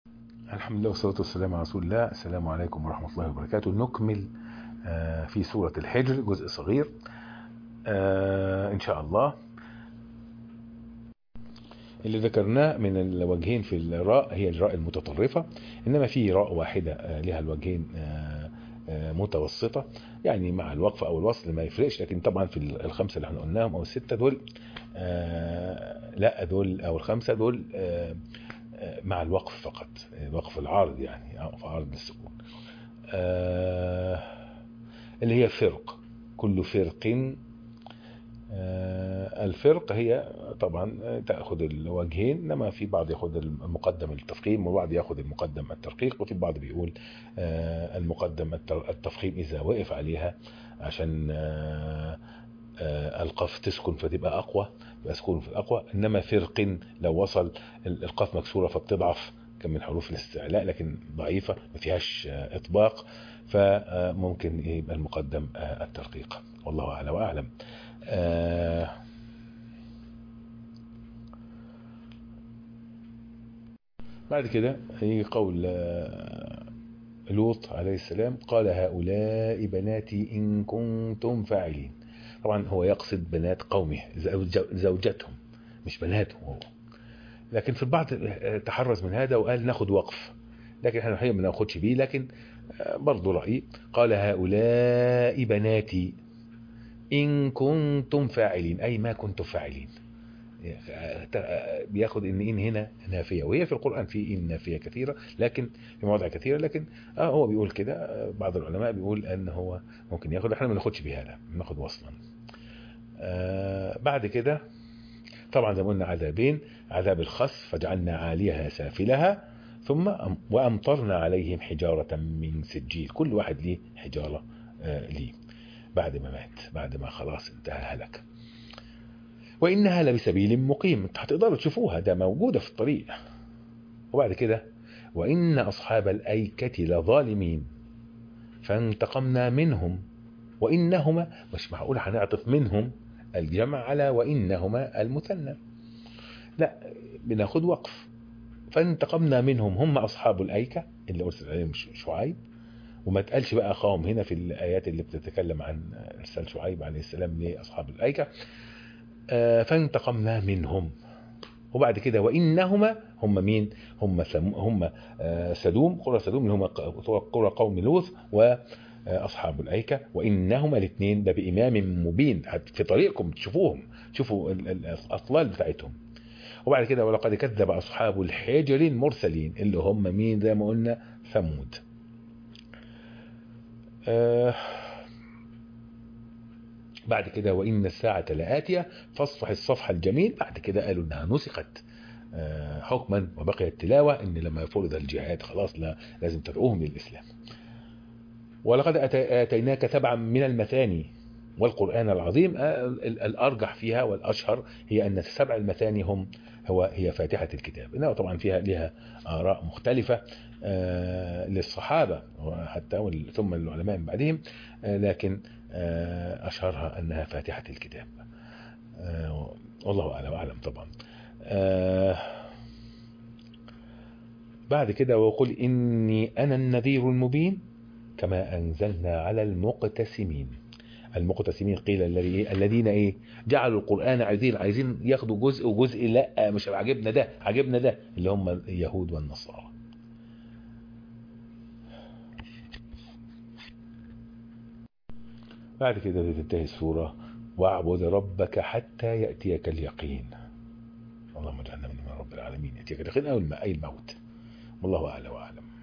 الحمد لله والصلاة والسلام على رسول الله السلام عليكم ورحمة الله وبركاته نكمل في سورة الحجر جزء صغير إن شاء الله اللي ذكرناه من الوجهين في الراء هي الراء المتطرفة إنما في راء واحدة لها الوجهين متوسطة يعني مع الوقف أو الوصل ما يفرقش لكن طبعا في الخمسة اللي احنا قلناهم أو الستة دول لا دول أو الخمسة دول مع الوقف فقط الوقف العارض يعني أو في عارض السكون اللي هي فرق كل فرق الفرق هي طبعا تأخذ الوجهين انما في بعض ياخذ المقدم التفخيم وبعض ياخذ المقدم الترقيق وفي بعض بيقول المقدم التفخيم اذا وقف عليها عشان القاف تسكن فتبقى اقوى يبقى سكون في الاقوى انما فرق لو وصل القاف مكسوره فبتضعف كم من حروف الاستعلاء لكن ضعيفه ما فيهاش اطباق فممكن يبقى المقدم الترقيق والله اعلى واعلم آه بعد كده يجي قول لوط عليه السلام قال هؤلاء بناتي إن كنتم فاعلين طبعا هو يقصد بنات قومه زوجتهم مش بناتهم هو لكن في البعض تحرز من هذا وقال ناخد وقف لكن احنا الحقيقه ما ناخدش بيه لكن برضه رأيي قال هؤلاء بناتي إن كنتم فاعلين أي ما كنتم فاعلين بياخد ان ان هنا نافيه وهي في القران في ان نافيه كثيره لكن في مواضع كثيره لكن اه هو بيقول كده بعض العلماء بيقول ان هو ممكن ياخد احنا ما ناخدش بهذا بناخد وصلا آه بعد كده طبعا زي ما قلنا عذابين عذاب الخسف فجعلنا عاليها سافلها ثم وامطرنا عليهم حجاره من سجيل كل واحد ليه حجاره آه ليه بعد ما مات بعد ما خلاص انتهى هلك وإنها لبسبيل مقيم انت هتقدروا تشوفوها ده موجودة في الطريق وبعد كده وإن أصحاب الأيكة لظالمين فانتقمنا منهم وإنهما مش معقول هنعطف منهم الجمع على وإنهما المثنى لا بناخد وقف فانتقمنا منهم هم أصحاب الأيكة اللي أرسل عليهم شعيب وما تقالش بقى قوم هنا في الآيات اللي بتتكلم عن إرسال شعيب عليه السلام لأصحاب الأيكة آه فانتقمنا منهم وبعد كده وإنهما هم مين هم سم هم آه سدوم قرى سدوم اللي هم قرى قوم لوط وأصحاب الأيكة وإنهما الاثنين ده بإمام مبين في طريقكم تشوفوهم تشوفوا الأطلال بتاعتهم وبعد كده ولقد كذب أصحاب الحجر المرسلين اللي هم مين زي ما قلنا ثمود آه بعد كده وإن الساعة لآتية فاصفح الصفح الجميل بعد كده قالوا إنها نسخت آه حكما وبقي التلاوة إن لما فرض الجهاد خلاص لا لازم تدعوهم للإسلام ولقد آتيناك سبعا من المثاني والقرآن العظيم آه الأرجح فيها والأشهر هي أن السبع المثاني هم هو هي فاتحة الكتاب إنها طبعا فيها لها آراء مختلفة آه للصحابة حتى ثم العلماء من بعدهم آه لكن آه أشهرها أنها فاتحة الكتاب والله أعلم أعلم طبعا بعد كده وقل إني أنا النذير المبين كما أنزلنا على المقتسمين المقتسمين قيل الذي الذين ايه جعلوا القرآن عايزين عايزين ياخدوا جزء وجزء لا مش عاجبنا ده عاجبنا ده اللي هم اليهود والنصارى بعد كده تنتهي السورة واعبد ربك حتى يأتيك اليقين اللهم اجعلنا من رب العالمين يأتيك اليقين أو الماء أي الموت والله أعلى وأعلم